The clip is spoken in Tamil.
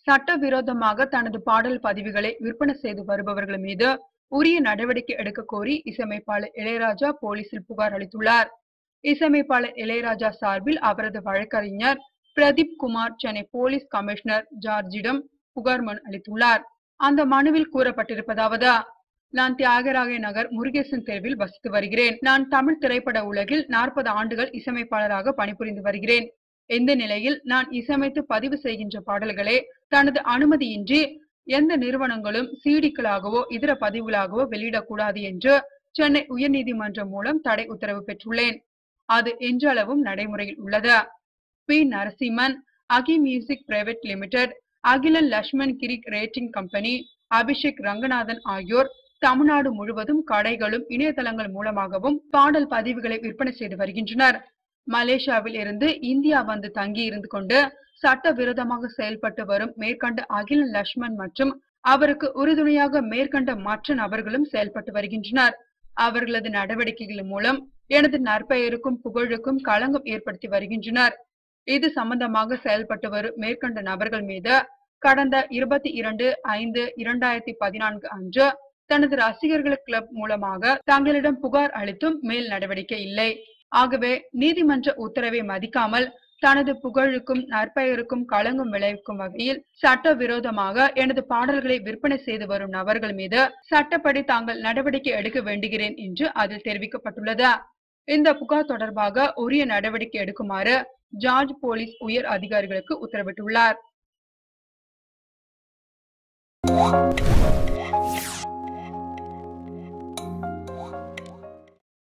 சட்டவிரோதமாக தனது பாடல் பதிவுகளை விற்பனை செய்து வருபவர்கள் மீது உரிய நடவடிக்கை எடுக்க கோரி இசையமைப்பாளர் இளையராஜா போலீசில் புகார் அளித்துள்ளார் இசையமைப்பாளர் இளையராஜா சார்பில் அவரது வழக்கறிஞர் பிரதீப் குமார் சென்னை போலீஸ் கமிஷனர் ஜார்ஜிடம் புகார் மனு அளித்துள்ளார் அந்த மனுவில் கூறப்பட்டிருப்பதாவது நான் தியாகராய நகர் முருகேசன் தெருவில் வசித்து வருகிறேன் நான் தமிழ் திரைப்பட உலகில் நாற்பது ஆண்டுகள் இசையமைப்பாளராக பணிபுரிந்து வருகிறேன் இந்த நிலையில் நான் இசையமைத்து பதிவு செய்கின்ற பாடல்களே தனது அனுமதியின்றி எந்த நிறுவனங்களும் சீடிக்களாகவோ இதர பதிவுகளாகவோ வெளியிடக்கூடாது என்று சென்னை உயர்நீதிமன்றம் மூலம் தடை உத்தரவு பெற்றுள்ளேன் அது இன்றளவும் நடைமுறையில் உள்ளது P Narasimhan Agi music private limited Akilan Lakshman கிரிக் ரேட்டிங் கம்பெனி அபிஷேக் ரங்கநாதன் ஆகியோர் தமிழ்நாடு முழுவதும் கடைகளும் இணையதளங்கள் மூலமாகவும் பாடல் பதிவுகளை விற்பனை செய்து வருகின்றனர் மலேசியாவில் இருந்து இந்தியா வந்து தங்கி இருந்து கொண்டு சட்டவிரோதமாக செயல்பட்டு வரும் மேற்கண்ட அகிலன் லட்சுமண் மற்றும் அவருக்கு உறுதுணையாக மேற்கண்ட மற்ற நபர்களும் செயல்பட்டு வருகின்றனர் அவர்களது நடவடிக்கைகள் மூலம் எனது நற்பெயருக்கும் புகழுக்கும் களங்கம் ஏற்படுத்தி வருகின்றனர் இது சம்பந்தமாக செயல்பட்டு வரும் மேற்கண்ட நபர்கள் மீது கடந்த இருபத்தி இரண்டு ஐந்து இரண்டாயிரத்தி பதினான்கு அன்று தனது ரசிகர்கள் கிளப் மூலமாக தங்களிடம் புகார் அளித்தும் மேல் நடவடிக்கை இல்லை ஆகவே நீதிமன்ற உத்தரவை மதிக்காமல் தனது புகழுக்கும் நற்பெயருக்கும் களங்கம் விளைவிக்கும் வகையில் சட்டவிரோதமாக எனது பாடல்களை விற்பனை செய்து வரும் நபர்கள் மீது சட்டப்படி தாங்கள் நடவடிக்கை எடுக்க வேண்டுகிறேன் என்று அதில் தெரிவிக்கப்பட்டுள்ளது இந்த புகார் தொடர்பாக உரிய நடவடிக்கை எடுக்குமாறு ஜார்ஜ் போலீஸ் உயர் அதிகாரிகளுக்கு உத்தரவிட்டுள்ளார்